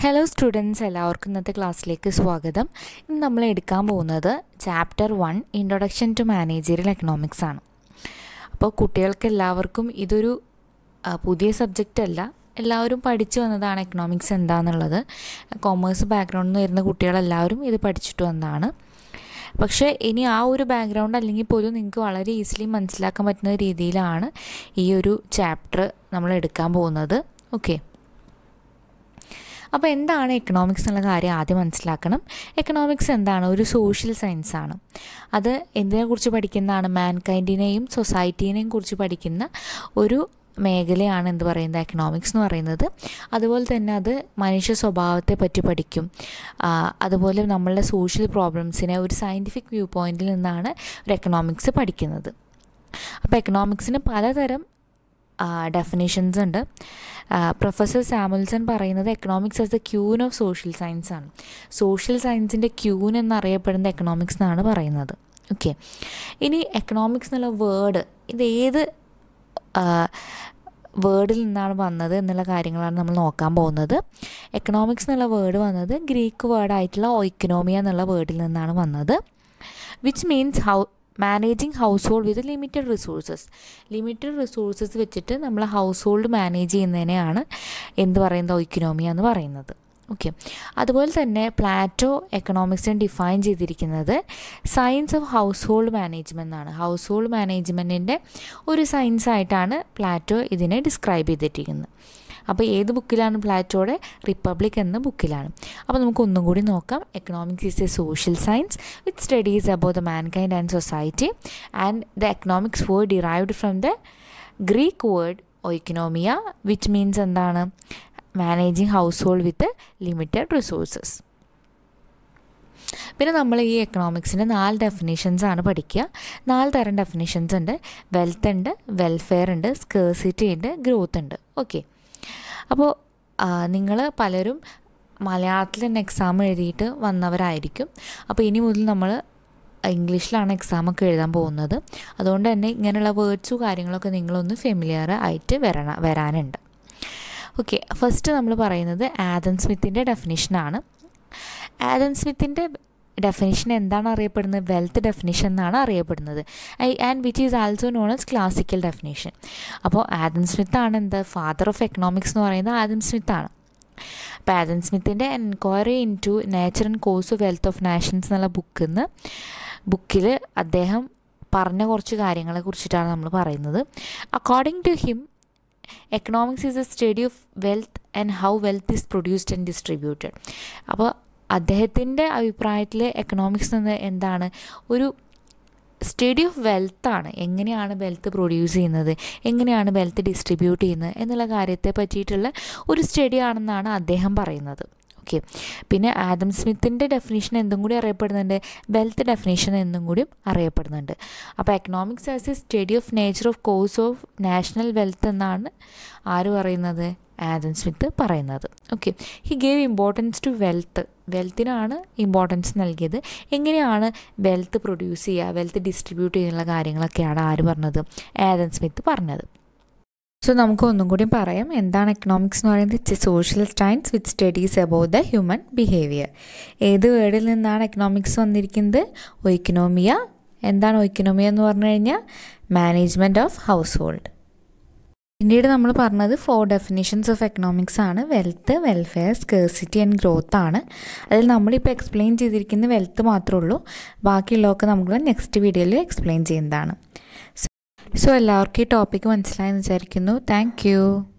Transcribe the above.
hello students എല്ലാവർക്കും ഇന്നത്തെ ക്ലാസ്സിലേക്ക് സ്വാഗതം ഇന്ന് നമ്മൾ എടുക്കാൻ പോകുന്നത് chapter one introduction to managerial economics ആണ് അപ്പോൾ കുട്ടികൾക്ക് എല്ലാവർക്കും ഇതൊരു ആ, പുതിയ സബ്ജക്റ്റ് അല്ല എല്ലാവരും പഠിച്ചു വന്നതാണ് എക്കണോമിക്സ് എന്താണെന്നുള്ളത് കോമേഴ്സ് ബാക്ക്ഗ്രൗണ്ടിൽ നിന്ന് വരുന്ന കുട്ടികളെല്ലാവരും ഇത് പഠിച്ചിട്ട് വന്നതാണ് പക്ഷേ ഇനി ആ ഒരു ബാക്ക്ഗ്രൗണ്ട് അല്ലെങ്കിൽ പോലും നിങ്ങൾക്ക് വളരെ ഈസിലി മനസ്സിലാക്കാൻ പറ്റുന്ന രീതിയിലാണ് ഈ ഒരു ചാപ്റ്റർ നമ്മൾ എടുക്കാൻ പോകുന്നത് ഓക്കെ അപ്പോൾ എന്താണ് എക്കണോമിക്സ് എന്നുള്ള കാര്യം ആദ്യം മനസ്സിലാക്കണം എക്കണോമിക്സ് എന്താണ് ഒരു സോഷ്യൽ സയൻസ് ആണ് അത് എന്തിനെക്കുറിച്ച് പഠിക്കുന്നതാണ് മാൻകൈൻഡിനെയും സൊസൈറ്റീനെയും കുറിച്ച് പഠിക്കുന്ന ഒരു മേഖലയാണ് എന്ത് പറയുന്നത് എക്കണോമിക്സ് എന്ന് പറയുന്നത് അതുപോലെ തന്നെ അത് മനുഷ്യ സ്വഭാവത്തെ പറ്റി പഠിക്കും ആ, അതുപോലെ നമ്മളുടെ സോഷ്യൽ പ്രോബ്ലംസിനെ ഒരു സയൻറ്റിഫിക് വ്യൂ പോയിന്റിൽ നിന്നാണ് ഒരു എക്കണോമിക്സ് പഠിക്കുന്നത് അപ്പോൾ എക്കണോമിക്സിന് പലതരം ഡെഫിനേഷൻസ് ഉണ്ട് പ്രൊഫസർ സാമുൽസൺ പറയുന്നത് economics as the queen of social science ആണ് സോഷ്യൽ സയൻസിൻ്റെ ക്യൂൻ എന്നറിയപ്പെടുന്ന എക്കണോമിക്സ് എന്നാണ് പറയുന്നത് ഓക്കെ ഇനി എക്കണോമിക്സ് എന്നുള്ള വേർഡ് ഇത് ഏത് വേർഡിൽ നിന്നാണ് വന്നത് എന്നുള്ള കാര്യങ്ങളാണ് നമ്മൾ നോക്കാൻ പോകുന്നത് എക്കണോമിക്സ് എന്നുള്ള വേർഡ് വന്നത് ഗ്രീക്ക് വേർഡായിട്ടുള്ള ഒയിക്കനോമിയ എന്നുള്ള വേർഡിൽ നിന്നാണ് വന്നത് which means how managing household with limited resources limited resources വെച്ചിട്ട് നമ്മൾ ഹൗസ് ഹോൾഡ് മാനേജ് ചെയ്യുന്നതിനെയാണ് എന്ത് പറയുന്നത് ഒയിക്കനോമിയ എന്ന് പറയുന്നത് ഓക്കെ അതുപോലെ തന്നെ പ്ലാറ്റോ എക്കണോമിക്സിനെ ഡിഫൈൻ ചെയ്തിരിക്കുന്നത് science of household management എന്നാണ് ഹൗസ് ഹോൾഡ് മാനേജ്മെൻറ്റിൻ്റെ ഒരു സയൻസ് ആയിട്ടാണ് പ്ലാറ്റോ ഇതിനെ ഡിസ്ക്രൈബ് ചെയ്തിരിക്കുന്നത് അപ്പോൾ ഏത് ബുക്കിലാണ് പ്ലാറ്റോയുടെ റിപ്പബ്ലിക് എന്ന ബുക്കിലാണ് അപ്പോൾ നമുക്ക് ഒന്നും കൂടി നോക്കാം economics is a social science with studies about the mankind and society and the economics word derived from the Greek word oikonomia which means എന്താണ് managing household with limited resources പിന്നെ നമ്മൾ ഈ എക്കണോമിക്സിൻ്റെ നാല് ഡെഫിനേഷൻസ് ആണ് പഠിക്കുക നാല് തരം definitions ഉണ്ട് വെൽത്ത് ഉണ്ട് വെൽഫെയർ ഉണ്ട് സ്കേഴ്സിറ്റി ഉണ്ട് ഗ്രോത്ത് ഉണ്ട് ഓക്കെ അപ്പോൾ നിങ്ങൾ പലരും മലയാളത്തിൽ തന്നെ എക്സാം എഴുതിയിട്ട് വന്നവരായിരിക്കും അപ്പോൾ ഇനി മുതൽ നമ്മൾ ഇംഗ്ലീഷിലാണ് എക്സാമൊക്കെ എഴുതാൻ പോകുന്നത് അതുകൊണ്ട് തന്നെ ഇങ്ങനെയുള്ള വേർഡ്സും കാര്യങ്ങളൊക്കെ നിങ്ങളൊന്ന് ഫെമിലിയർ ആയിട്ട് വരണ വരാനുണ്ട് ഓക്കെ ഫസ്റ്റ് നമ്മൾ പറയുന്നത് ആദം സ്മിത്തിൻ്റെ ഡെഫിനിഷനാണ് ആദം സ്മിത്തിൻ്റെ ഡെഫിനിഷൻ എന്താണ് അറിയപ്പെടുന്നത് വെൽത്ത് ഡെഫിനിഷൻ എന്നാണ് അറിയപ്പെടുന്നത് I and which is also known as classical definition അപ്പോൾ ആദം സ്മിത്ത് ആണ് എന്ത് ഫാദർ ഓഫ് എക്കണോമിക്സ് എന്ന് പറയുന്നത് ആദം സ്മിത്ത് ആണ് അപ്പോൾ ആദം സ്മിത്തിൻ്റെ inquiry into nature and course of wealth of nations എന്നുള്ള ബുക്കിൽ നിന്ന് ബുക്കിൽ അദ്ദേഹം പറഞ്ഞ കുറച്ച് കാര്യങ്ങളെ കുറിച്ചിട്ടാണ് നമ്മൾ പറയുന്നത് according to him economics is a study of wealth and how wealth is produced and distributed അപ്പോൾ അദ്ദേഹത്തിൻ്റെ അഭിപ്രായത്തിൽ എക്കണോമിക്സ് എന്ന് എന്താണ് ഒരു സ്റ്റഡി ഓഫ് വെൽത്താണ് എങ്ങനെയാണ് വെൽത്ത് പ്രൊഡ്യൂസ് ചെയ്യുന്നത് എങ്ങനെയാണ് വെൽത്ത് ഡിസ്ട്രിബ്യൂട്ട് ചെയ്യുന്നത് എന്നുള്ള കാര്യത്തെ പറ്റിയിട്ടുള്ള ഒരു സ്റ്റഡി ആണെന്നാണ് അദ്ദേഹം പറയുന്നത് ഓക്കെ പിന്നെ ആദം സ്മിത്തിൻ്റെ ഡെഫിനേഷൻ എന്തും കൂടി അറിയപ്പെടുന്നുണ്ട് വെൽത്ത് ഡെഫിനേഷൻ എന്നും കൂടി അറിയപ്പെടുന്നുണ്ട് അപ്പോൾ economics as a study of nature of course of national wealth എന്നാണ് ആര് പറയുന്നത് ആദം സ്മിത്ത് പറയുന്നത് okay he gave importance to wealth വെൽത്തിനാണ് ഇമ്പോർട്ടൻസ് നൽകിയത് എങ്ങനെയാണ് വെൽത്ത് പ്രൊഡ്യൂസ് ചെയ്യുക വെൽത്ത് ഡിസ്ട്രിബ്യൂട്ട് ചെയ്യുന്നുള്ള കാര്യങ്ങളൊക്കെയാണ് ആര് പറഞ്ഞത് ആദം സ്മിത്ത് പറഞ്ഞത് സോ നമുക്ക് ഒന്നും കൂടി പറയാം എന്താണ് എക്കണോമിക്സ് എന്ന് പറയുന്നത് it's a social science with studies about the human behaviour ഏത് വേർഡിൽ നിന്നാണ് എക്കണോമിക്സ് വന്നിരിക്കുന്നത് ഒയിക്കനോമിയ എന്താണ് ഒയിക്കനോമിയ എന്ന് പറഞ്ഞു കഴിഞ്ഞാൽ മാനേജ്മെൻറ്റ് ഓഫ് ഹൗസ് ഹോൾഡ് പിന്നീട് നമ്മൾ പറഞ്ഞത് ഫോർ ഡെഫിനിഷൻസ് ഓഫ് എക്കണോമിക്സ് ആണ് wealth welfare scarcity and growth ആണ് അതിൽ നമ്മളിപ്പോൾ എക്സ്പ്ലെയിൻ ചെയ്തിരിക്കുന്ന വെൽത്ത് മാത്രമേ ഉള്ളൂ ബാക്കിയുള്ളതൊക്കെ നമ്മൾ നെക്സ്റ്റ് വീഡിയോയിൽ എക്സ്പ്ലെയിൻ ചെയ്യുന്നതാണ് സോ എല്ലാവർക്കും ഈ ടോപ്പിക്ക് മനസ്സിലായെന്ന് വിചാരിക്കുന്നു താങ്ക്